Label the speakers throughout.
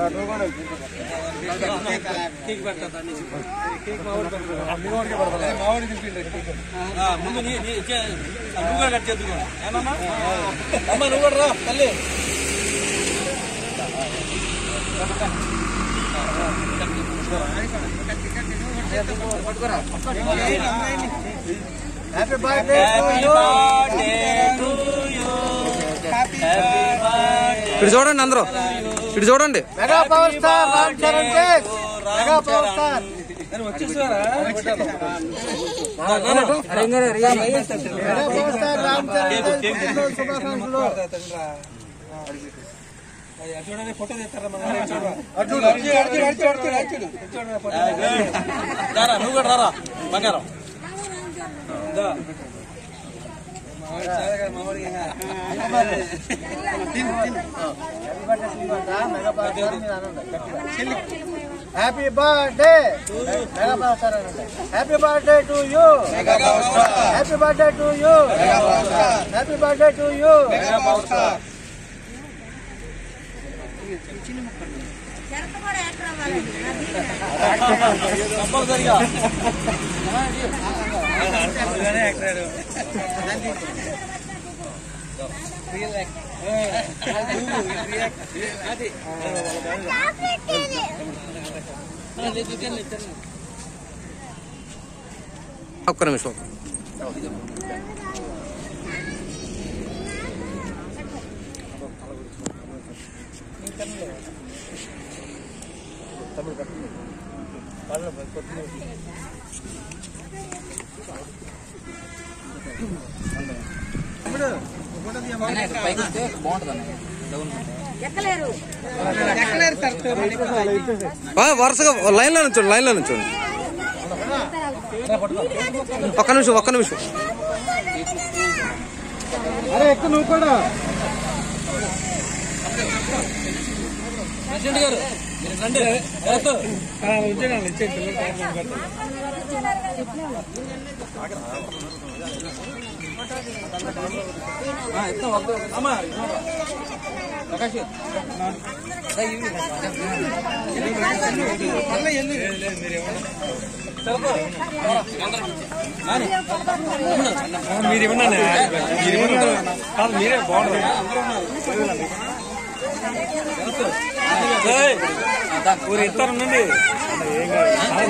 Speaker 1: Cake పెడతా cake మావాడికి ముందు నీ నీ ఇచ్చే- నువ్వు కూడా కట్ చేద్దుకో ఏమమ్మా అమ్మ నువ్వు కూడా రా తల్లి
Speaker 2: హ్యాపీ బర్త్డే
Speaker 3: ఇటు చూడండి అందరూ ఇటు చూడండి
Speaker 2: mega power star Ram Charan Tej mega power star
Speaker 1: వచ్చేసారా
Speaker 2: mega power star Ram Charan Tej పుట్టినరోజు శుభాకాంక్షలు
Speaker 1: చూడండి ఫోటో తెస్తారా మన చూడరా
Speaker 2: అర్జున్ అర్జున్ అర్జున్ అర్జున్ అర్జున్
Speaker 1: రారా నువ్వు కూడా రారా బంగారం దా.
Speaker 2: Happy birthday mega power star అనండి happy birthday to you happy birthday to you happy birthday to you
Speaker 4: చెరక కూడా ఎక్కడ రావాలండి
Speaker 1: కంపల్సరిగా
Speaker 3: ఒక్క నిమిషం
Speaker 4: ఎక్కలేరు
Speaker 3: ఆ, వరుసగా లైన్లో నుంచోండి లైన్లో నుంచోండి ఒక్క నిమిషం ఒక్క నిమిషం
Speaker 2: అరే ఎక్కువ నువ్వు కూడా
Speaker 1: ప్రెసిడెంట్ గారు మీరు రండి వద్దు. ఆ, ఇస్తాం, వద్దు. అమ్మా ఇదిగోరా. ప్రకాష్ దా, ఇవి. మళ్ళీ ఎల్లు. సరిపో. నాని.
Speaker 5: మీరు ఇవ్వండి మీరు ఇవ్వండి కాదు మీరే బాగుంటుంది
Speaker 1: ఏయ్.
Speaker 5: ఊరు ఇస్తారండి ఏం కాదు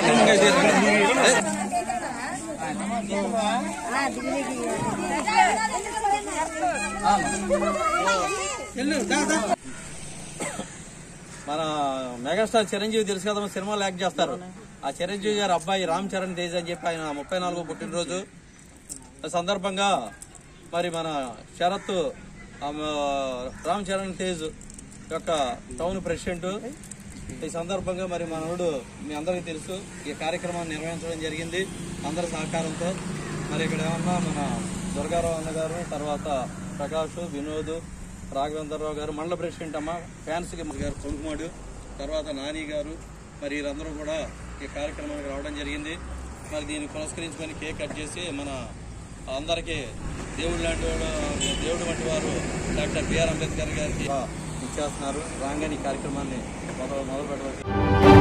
Speaker 1: మన మెగాస్టార్ చిరంజీవి తెలుసు కదా సినిమాలు యాక్ట్ చేస్తారు ఆ చిరంజీవి గారి అబ్బాయి రామ్ చరణ్ తేజ్ అని చెప్పి ఆయన ముప్పై నాలుగో పుట్టినరోజు ఆ సందర్భంగా మరి మన శరత్ ఆ, రామ్ చరణ్ తేజ్ యొక్క టౌన్ ప్రెసిడెంట్ ఈ సందర్భంగా మరి మనోడు మీ అందరికీ తెలుసు ఈ కార్యక్రమాన్ని నిర్వహించడం జరిగింది అందరి సహకారంతో మరి ఇక్కడ ఏమన్నా మన దుర్గారావు అన్న గారు తర్వాత ప్రకాష్ వినోద్ రాఘవేంద్రరావు గారు మండల ప్రెసిడెంట్ అమ్మ ఫ్యాన్స్ కి గారు కొనుకుమాడు తర్వాత నాని గారు మరి వీరందరూ కూడా ఈ కార్యక్రమానికి రావడం జరిగింది మరి దీన్ని పురస్కరించుకొని కేక్ కట్ చేసి మన అందరికీ దేవుడు లాంటి వాడు దేవుడు వంటి వారు డాక్టర్ బిఆర్ అంబేద్కర్ గారికి ఇచ్చేస్తున్నారు రాగానే ఈ కార్యక్రమాన్ని మొదలు మొదలు పెట్టవచ్చు